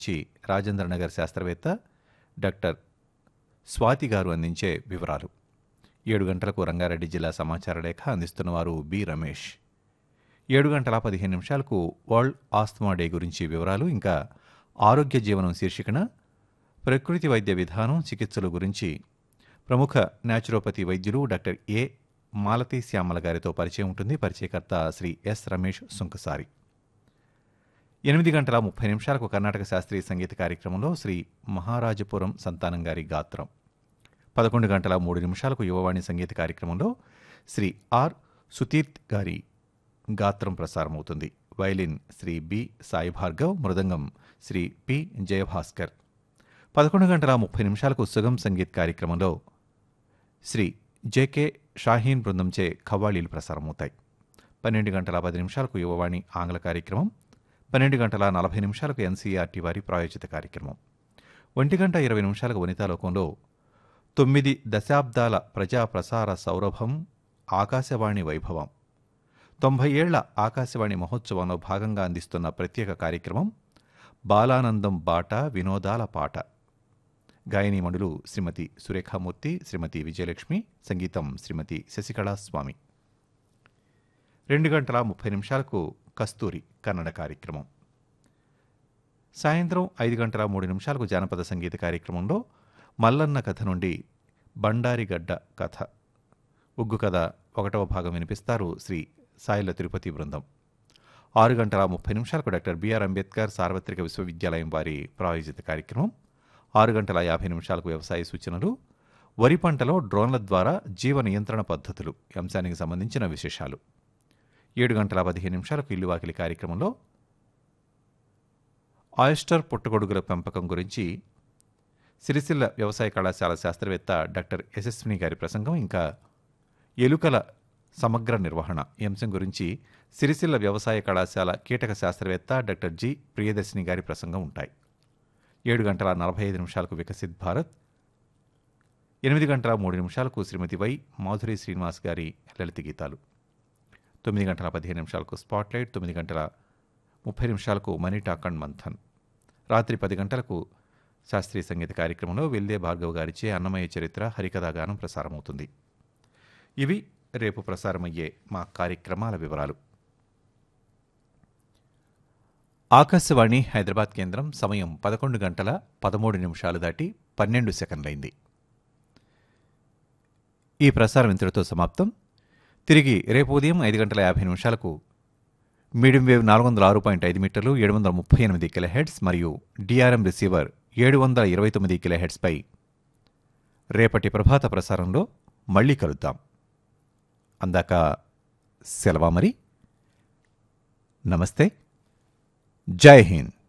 చి రాజేంద్రనగర్ శాస్త్రవేత్త డాక్టర్ స్వాతి గారు అందించే వివరాలు ఏడు గంటలకు రంగారెడ్డి జిల్లా సమాచార లేఖ అందిస్తున్నవారు బి రమేష్ ఏడు గంటల పదిహేను నిమిషాలకు వరల్డ్ ఆస్తమా డే గురించి వివరాలు ఇంకా ఆరోగ్య జీవనం శీర్షికన ప్రకృతి వైద్య విధానం చికిత్సల గురించి ప్రముఖ న్యాచురోపతి వైద్యులు డాక్టర్ ఏ మాలతి శ్యామల గారితో పరిచయం ఉంటుంది పరిచయకర్త శ్రీ ఎస్ రమేష్ సుంకసారి ఎనిమిది గంటల ముప్పై నిమిషాలకు కర్ణాటక శాస్త్రీయ సంగీత కార్యక్రమంలో శ్రీ మహారాజపురం సంతానం గారి గాత్రం పదకొండు గంటల మూడు నిమిషాలకు యువవాణి సంగీత కార్యక్రమంలో శ్రీ ఆర్ సుతీర్త్ గారి గాత్రం ప్రసారమవుతుంది వైలిన్ శ్రీ బి సాయి భార్గవ్ మృదంగం శ్రీ పి జయభాస్కర్ పదకొండు గంటల ముప్పై నిమిషాలకు సుగం సంగీత్ కార్యక్రమంలో శ్రీ జేకే షాహీన్ బృందంచే ఖవ్వాళీలు ప్రసారమవుతాయి పన్నెండు గంటల పది నిమిషాలకు యువవాణి ఆంగ్ల కార్యక్రమం పన్నెండు గంటల నలభై నిమిషాలకు ఎన్సీఆర్టీ వారి ప్రాయోజిత కార్యక్రమం ఒంటి గంట ఇరవై నిమిషాలకు వనితాలోకంలో తొమ్మిది దశాబ్దాల ప్రజా ప్రసార సౌరభం ఆకాశవాణి వైభవం తొంభై ఏళ్ల ఆకాశవాణి మహోత్సవంలో భాగంగా అందిస్తున్న ప్రత్యేక కార్యక్రమం బాలానందం బాట వినోదాల పాట గాయనీమణులు శ్రీమతి సురేఖామూర్తి శ్రీమతి విజయలక్ష్మి సంగీతం శ్రీమతి శశికళా స్వామి రెండు గంటల ముప్పై నిమిషాలకు కస్తూరి కన్నడ కార్యక్రమం సాయంత్రం ఐదు గంటల మూడు నిమిషాలకు జానపద సంగీత కార్యక్రమంలో మల్లన్న కథ నుండి బండారిగడ్డ కథ ఉగ్గు కథ ఒకటవ భాగం వినిపిస్తారు శ్రీ సాయిల తిరుపతి బృందం ఆరు గంటల ముప్పై నిమిషాలకు డాక్టర్ బిఆర్ అంబేద్కర్ సార్వత్రిక విశ్వవిద్యాలయం వారి ప్రాయోజిత కార్యక్రమం ఆరు గంటల యాభై నిమిషాలకు వ్యవసాయ సూచనలు వరి పంటలో డ్రోన్ల ద్వారా జీవ నియంత్రణ పద్ధతులు ఈ అంశానికి సంబంధించిన విశేషాలు ఏడు గంటల పదిహేను నిమిషాలకు ఇల్లువాకిలి కార్యక్రమంలో ఆయిస్టర్ పుట్టగొడుగుల పెంపకం గురించి సిరిసిల్ల వ్యవసాయ కళాశాల శాస్త్రవేత్త డాక్టర్ యశస్విని గారి ప్రసంగం ఇంకా ఎలుకల సమగ్ర నిర్వహణ ఈ అంశం గురించి సిరిసిల్ల వ్యవసాయ కళాశాల కీటక శాస్త్రవేత్త డాక్టర్ జి ప్రియదర్శిని గారి ప్రసంగం ఉంటాయి ఏడు గంటల నలభై ఐదు నిమిషాలకు వికసిత్ భారత్ ఎనిమిది గంటల మూడు నిమిషాలకు శ్రీమతి వై మాధురి శ్రీనివాస్ గారి లలిత గీతాలు తొమ్మిది గంటల పదిహేను నిమిషాలకు స్పాట్లైట్ తొమ్మిది గంటల ముప్పై నిమిషాలకు మనీ టాక్ అండ్ మంథన్ రాత్రి పది గంటలకు శాస్త్రీయ సంగీత కార్యక్రమంలో వెల్దే భార్గవ్ గారిచే అన్నమయ్య చరిత్ర హరికథా గానం ప్రసారమవుతుంది ఇవి రేపు ప్రసారమయ్యే మా కార్యక్రమాల వివరాలు ఆకాశవాణి హైదరాబాద్ కేంద్రం సమయం పదకొండు గంటల పదమూడు నిమిషాలు దాటి పన్నెండు సెకండ్లైంది ఈ ప్రసారం ఇంతటితో సమాప్తం తిరిగి రేపు ఉదయం ఐదు గంటల యాభై నిమిషాలకు మీడియం వేవ్ నాలుగు వందల ఆరు పాయింట్ ఐదు మీటర్లు ఏడు వందల ముప్పై ఎనిమిది కిలోహెడ్స్ మరియు డిఆర్ఎం రిసీవర్ ఏడు వందల ఇరవై తొమ్మిది కిలోహెడ్స్పై రేపటి ప్రభాత ప్రసారంలో మళ్ళీ కలుద్దాం అందాక సెలవా మరి నమస్తే జై హింద్